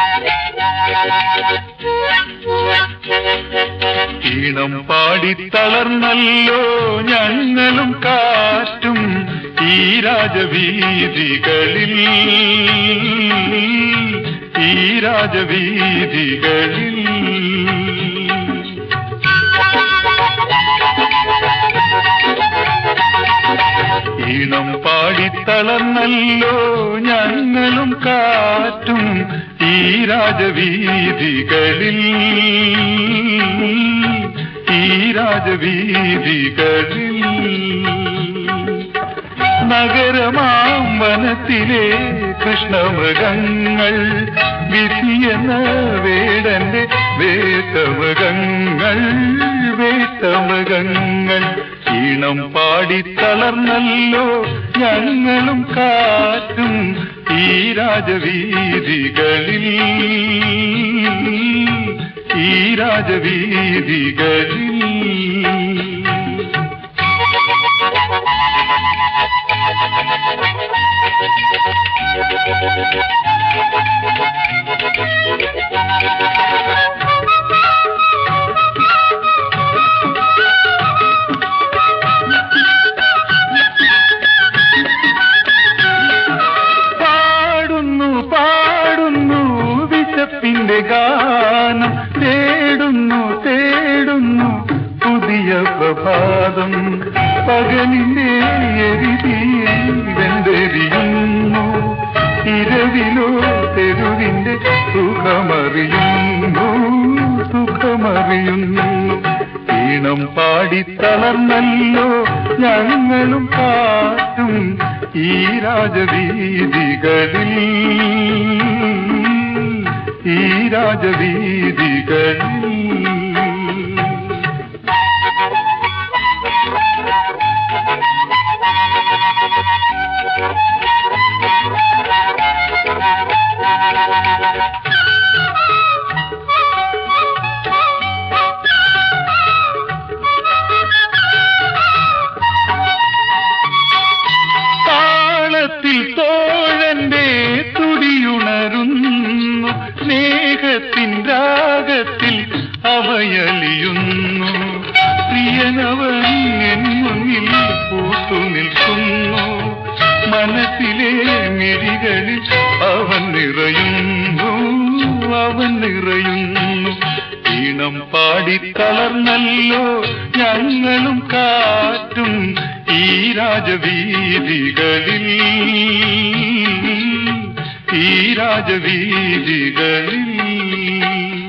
ഈണം പാടി തളർന്നല്ലോ ഞങ്ങളും കാറ്റും ഈ രാജവീതികളിൽ ഈ രാജവീതികളിൽ ഈണം പാടി തളർന്നല്ലോ ഞങ്ങളും കാറ്റും ഈ രാജവീതികളിൽ ഈ രാജവീതികളിൽ നഗരമാം വനത്തിലെ കൃഷ്ണമൃഗങ്ങൾ വിധിയെന്ന വേടന്റെ വേട്ടമൃഗങ്ങൾ വേട്ടമൃഗങ്ങൾ ഈണം പാടി തളർന്നല്ലോ ഞങ്ങളും കാറ്റും ഈ രാജവീതികളിൽ ഈ രാജവീതികളിൽ പാടുന്നു പാടുന്നു വിശപ്പിന്റെ ഗാനം തേടുന്നു തേടുന്നു പുതിയ പ്രഭാതം പകലിന്റെ എരിതിയെ വെന്തെരിയുന്നു ഇരവിലോ തെരുവിന്റെ സുഖമറിയുന്നു സുഖമറിയുന്നു ഈണം പാടി തളർന്നല്ലോ ഞങ്ങളും കാറ്റും ഈ രാജവീതികളിൽ ഈ രാജവീതികളിൽ താളത്തിൽ തോഴന്റെ തുടിയുണരുന്നു സ്നേഹത്തിൻ രാഗത്തിൽ അവയലിയുന്നു പ്രിയനവൻ എൻ മുന്നിൽ പൂത്തു നിൽക്കുന്നു മനസ്സിലെ മിഴികളിൽ അവൻ നിറയുന്നു അവൻ നിറയുന്നു ഈണം പാടി തളർന്നല്ലോ ഞങ്ങളും കാറ്റും ഈ രാജവീതികളിൽ ഈ രാജവീതികളിൽ